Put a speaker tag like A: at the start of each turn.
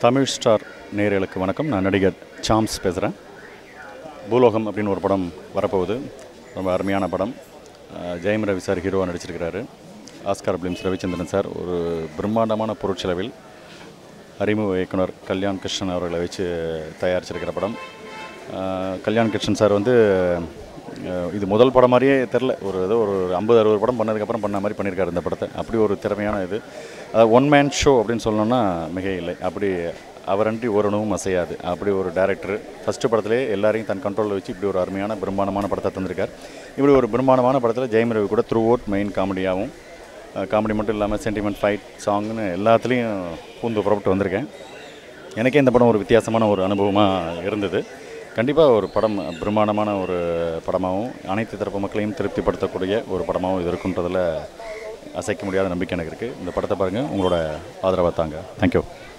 A: Tamil star நேயர்களுக்கு வணக்கம் நான் நடிகர் சாம்ஸ் பேசுகிறேன் பூலோகம் அப்படின்னு ஒரு படம் வரப்போகுது ரொம்ப அருமையான படம் அஹ் ஜெயம் ரவி சார் ஹீரோவாக நடிச்சிருக்கிறாரு ஆஸ்கார் பிலிம்ஸ் ரவிச்சந்திரன் சார் ஒரு பிரம்மாண்டமான பொருட்செலவில் அறிமுக இயக்குனர் கல்யாண் கிருஷ்ணன் அவர்களை வச்சு தயாரிச்சிருக்கிற படம் அஹ் கல்யாண் கிருஷ்ணன் சார் வந்து அஹ் இது முதல் படம் மாதிரியே தெரில ஒரு ஏதோ ஒரு ஐம்பது அறுபது படம் பண்ணதுக்கப்புறம் பண்ண மாதிரி பண்ணியிருக்காரு இந்த படத்தை அப்படி ஒரு திறமையான இது ஒன் மேன் ஷோ அப்படின்னு சொல்லணும்னா மிக இல்லை அப்படி அவரன்றி ஓரளவும் அசையாது அப்படி ஒரு டேரக்டர் ஃபஸ்ட்டு படத்திலே எல்லாரையும் தன் கண்ட்ரோலில் வச்சு இப்படி ஒரு அருமையான பிரம்மாண்டமான படத்தை தந்திருக்கார் இப்படி ஒரு பிரம்மாண்டமான படத்தில் ஜெயம் ரவி கூட த்ரூ அவுட் மெயின் காமெடியாகவும் காமெடி மட்டும் இல்லாமல் சென்டிமெண்ட் ஃபைட் சாங்னு எல்லாத்துலேயும் பூந்து புறப்பட்டு வந்திருக்கேன் எனக்கே இந்த படம் ஒரு வித்தியாசமான ஒரு அனுபவமாக இருந்தது கண்டிப்பாக ஒரு படம் பிரம்மாண்டமான ஒரு படமாகவும் அனைத்து தரப்பு மக்களையும் திருப்திப்படுத்தக்கூடிய ஒரு படமாகவும் இது இருக்குன்றதில் அசைக்க முடியாத நம்பிக்கை எனக்கு இருக்குது இந்த படத்தை பாருங்கள் உங்களோட ஆதரவை தாங்க தேங்க்யூ